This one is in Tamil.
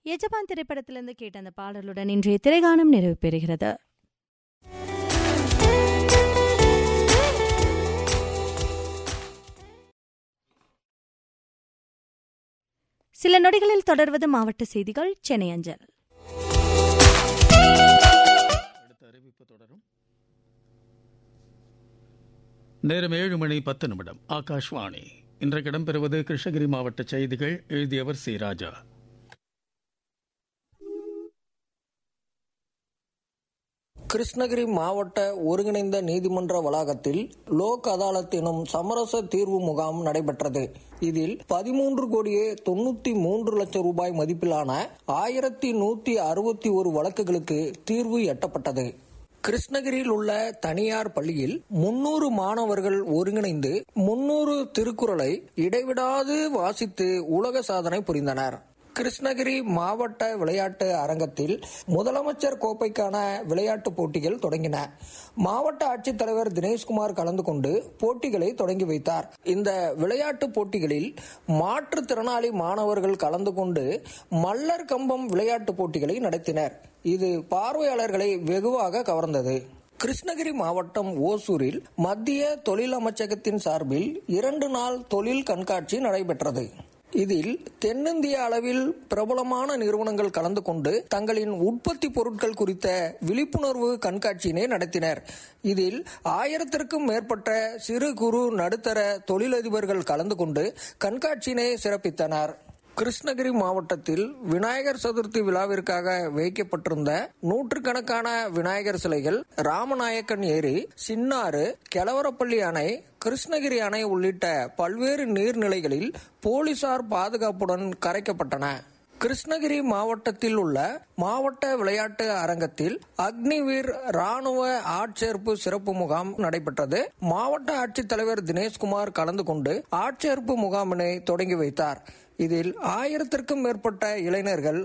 எஜமான் திரைப்படத்திலிருந்து கேட்ட அந்த பாடலுடன் இன்றைய திரைகானம் நிறைவு பெறுகிறது சில நொடிகளில் தொடர்வது மாவட்ட செய்திகள் சென்னை அஞ்சல் அடுத்த அறிவிப்பு தொடரும் நேரம் ஏழு மணி பத்து நிமிடம் ஆகாஷ்வாணி இன்றைக்கு இடம்பெறுவது கிருஷ்ணகிரி மாவட்ட செய்திகள் எழுதியவர் சி ராஜா கிருஷ்ணகிரி மாவட்ட ஒருங்கிணைந்த நீதிமன்ற வளாகத்தில் லோக் அதாலத் எனும் சமரச தீர்வு முகாம் நடைபெற்றது இதில் பதிமூன்று கோடியே தொண்ணூத்தி மூன்று லட்சம் ரூபாய் மதிப்பிலான ஆயிரத்தி நூத்தி அறுபத்தி ஒரு வழக்குகளுக்கு தீர்வு எட்டப்பட்டது கிருஷ்ணகிரியில் உள்ள தனியார் பள்ளியில் முன்னூறு மாணவர்கள் ஒருங்கிணைந்து முன்னூறு திருக்குறளை இடைவிடாது வாசித்து உலக சாதனை புரிந்தனர் கிருஷ்ணகிரி மாவட்ட விளையாட்டு அரங்கத்தில் முதலமைச்சர் கோப்பைக்கான விளையாட்டுப் போட்டிகள் தொடங்கின மாவட்ட ஆட்சித்தலைவர் தினேஷ்குமார் கலந்து கொண்டு போட்டிகளை தொடங்கி வைத்தார் இந்த விளையாட்டுப் போட்டிகளில் மாற்றுத்திறனாளி மாணவர்கள் கலந்து கொண்டு மல்லர் கம்பம் விளையாட்டுப் போட்டிகளை நடத்தினர் இது பார்வையாளர்களை வெகுவாக கவர்ந்தது கிருஷ்ணகிரி மாவட்டம் ஓசூரில் மத்திய தொழில் அமைச்சகத்தின் சார்பில் இரண்டு நாள் தொழில் கண்காட்சி நடைபெற்றது இதில் தென்னிந்திய அளவில் பிரபலமான நிறுவனங்கள் கலந்து கொண்டு தங்களின் உற்பத்தி பொருட்கள் குறித்த விழிப்புணர்வு கண்காட்சியினை நடத்தினர் இதில் ஆயிரத்திற்கும் மேற்பட்ட சிறு குறு நடுத்தர தொழிலதிபர்கள் கலந்து கொண்டு கண்காட்சியினை சிறப்பித்தனர் கிருஷ்ணகிரி மாவட்டத்தில் விநாயகர் சதுர்த்தி விழாவிற்காக வைக்கப்பட்டிருந்த நூற்றுக்கணக்கான விநாயகர் சிலைகள் ராமநாயக்கன் ஏரி சின்னாறு கெலவரப்பள்ளி அணை கிருஷ்ணகிரி அணை உள்ளிட்ட பல்வேறு நீர்நிலைகளில் போலீசார் பாதுகாப்புடன் கரைக்கப்பட்டன கிருஷ்ணகிரி மாவட்டத்தில் உள்ள மாவட்ட விளையாட்டு அரங்கத்தில் அக்னிவீர் ராணுவ ஆட்சேர்ப்பு சிறப்பு முகாம் நடைபெற்றது மாவட்ட ஆட்சித்தலைவர் தினேஷ்குமார் கலந்து கொண்டு ஆட்சேர்ப்பு முகாமினை தொடங்கி வைத்தார் இதில் ஆயிரத்திற்கும் மேற்பட்ட இளைஞர்கள்